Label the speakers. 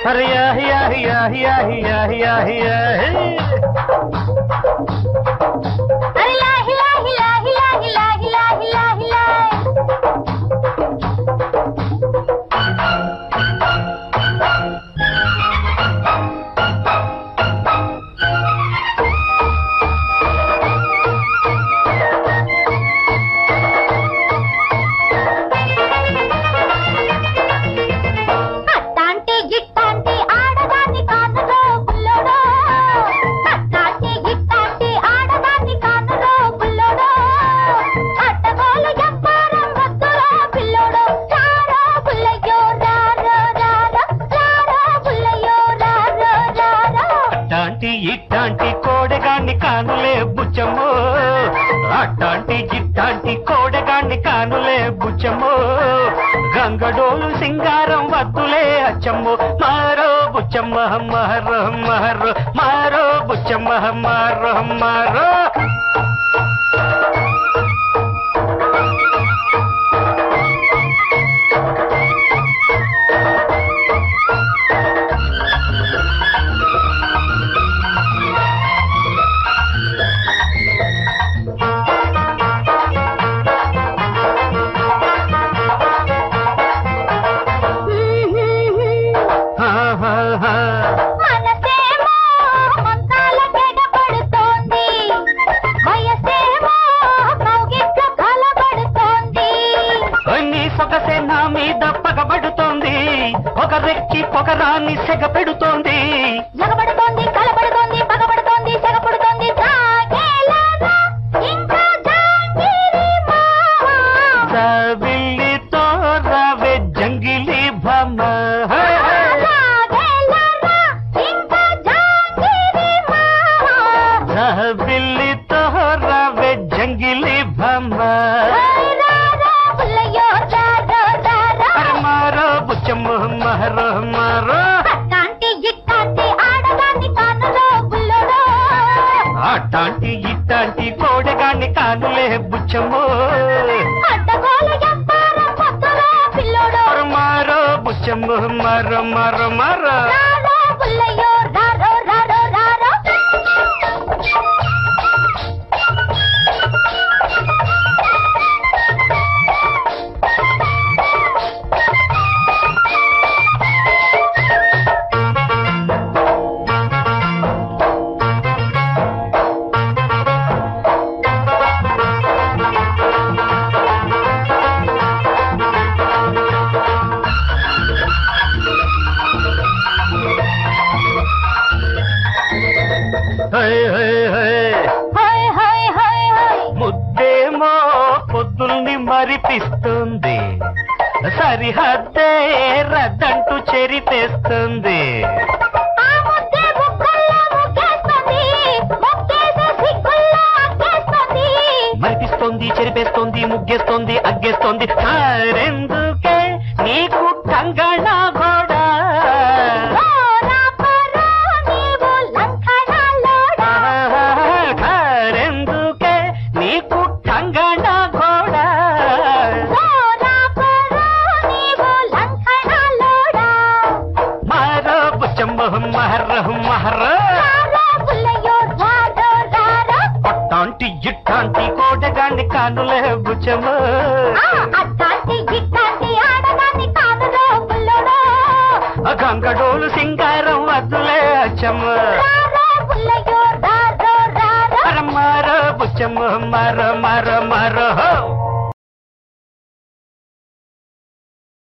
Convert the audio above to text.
Speaker 1: అరే యాహి యాహి యాహి యాహి యాహి యాహి యాహి
Speaker 2: అరే లాహి లాహి లాహి లాహి లాహి లాహి లాహి లాహి అట్టాంటి గిట్టాంటి ఆడదాన్ని కానురో బుల్లోడో అట్టాంటి గిట్టాంటి ఆడదాన్ని కానురో బుల్లోడో అట్టగోలు ఎవ్వారం వద్దురో పిల్లోడో రారో బుల్లయ్యో రారో రారో రారో బుల్లయ్యో రారో రారో
Speaker 1: అట్టాంటి ఇట్టాంటి కోడెగాన్ని కానులే బుచ్చమ్మో అట్టాంటి ఇట్టాంటి కోడెగాన్ని కానులే బుచ్చమ్మో గంగడోలు సింగారం వద్దులే అచ్చమ్మో మారో బుచ్చమ్మ మహరో మహరో మారో బుచ్చమ్మ మారో మారో హా, హా, హా.
Speaker 2: మనసేమో మంతాల గడపడుతోంది వయసేమో కౌగిట్లో కలబడుతోంది
Speaker 1: నీ సొగసే నా మీద పగబడుతోంది ఒక రెక్కి పొగరాన్ని సెగ పెడుతోంది
Speaker 2: జగబడుతోంది కలబడుతోంది పగబడుతోంది సెగపడుతోంది సాగేలాగా ఇంకా జాంగిరి మావా
Speaker 1: సవిల్లితో రవే జంగిలి భమ
Speaker 2: సాగేలాగా ఇంకా జాంగిరి మావా
Speaker 1: సవిల్లితో రవే జంగిలి భమ
Speaker 2: రారా బుల్లయ్యో రారా రారా
Speaker 1: అరే మారో బుచ్చమ్మ మహరో మారో
Speaker 2: అట్టాంటి గిట్టాంటి ఆడదాన్ని కానులో బుల్లడో
Speaker 1: అట్టాంటి ఇట్టాంటి కోడెగాన్ని కానులే బుచ్చమ్మో
Speaker 2: అడ్డగోలు ఎవ్వారం పొద్దులో పిల్లోడో
Speaker 1: అరే మారో బుచ్చమ్మ మరో మరో మరో
Speaker 2: రారో బుల్లయ్యో రారో రారో రారో
Speaker 1: హై హై హై
Speaker 2: హై హై హై హై
Speaker 1: ముద్దేమో పొద్దుల్ని మరిపిస్తుంది సరిహద్దే రద్దంటూ చెరితేస్తుంది
Speaker 2: ఆ ముద్దే బుక్కల్లో ముగ్గేస్తుంది ముగ్గేసే సిగ్గుల్లో అగ్గేస్తుంది
Speaker 1: మరిపిస్తోంది చెరిపేస్తోంది ముగ్గేస్తోంది అగ్గేస్తోంది సారెందుకే నీకు టంగణ గోడా
Speaker 2: ఓరా పరా నీవు లంకణలోడా
Speaker 1: సారెందుకే నీకు టంగణ గోడా
Speaker 2: ఓరా పరా నీవు లంకణలోడా
Speaker 1: మారో బుచ్చమ్మ మహర మహర
Speaker 2: రారా బుల్లయ్యో రారో రారో
Speaker 1: అట్టాంటి ఇట్టాంటి కోటగాండి కానులే బుచ్చమ్మ
Speaker 2: ఆ అట్టాంటి గిట్టాంటి ఆడదాన్ని కానులో బుల్లడో
Speaker 1: గంగడోలు సింగారం వద్దులే అచ్చమ్మ
Speaker 2: రారా బుల్లయ్యో రారో రారో
Speaker 1: మర మర బుచ్చమ్మ మర మర మర